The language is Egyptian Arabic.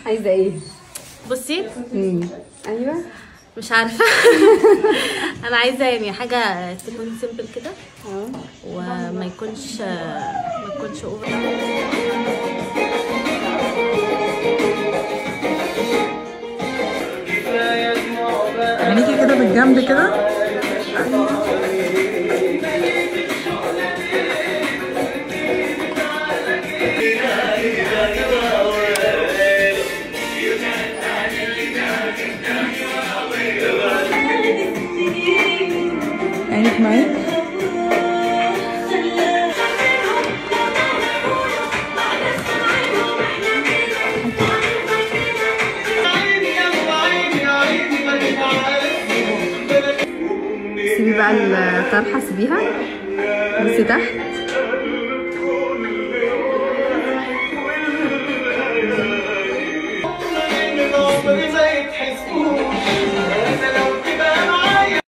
عايزه ايه بصي امم ايوه مش عارفه انا عايزه يعني حاجه تكون سيمبل كده اه وما يكونش ما يكونش اوفر عينيكي كده بالجنب كده عينك معاك سيبي بقى الطرحه سيبيها بصي تحت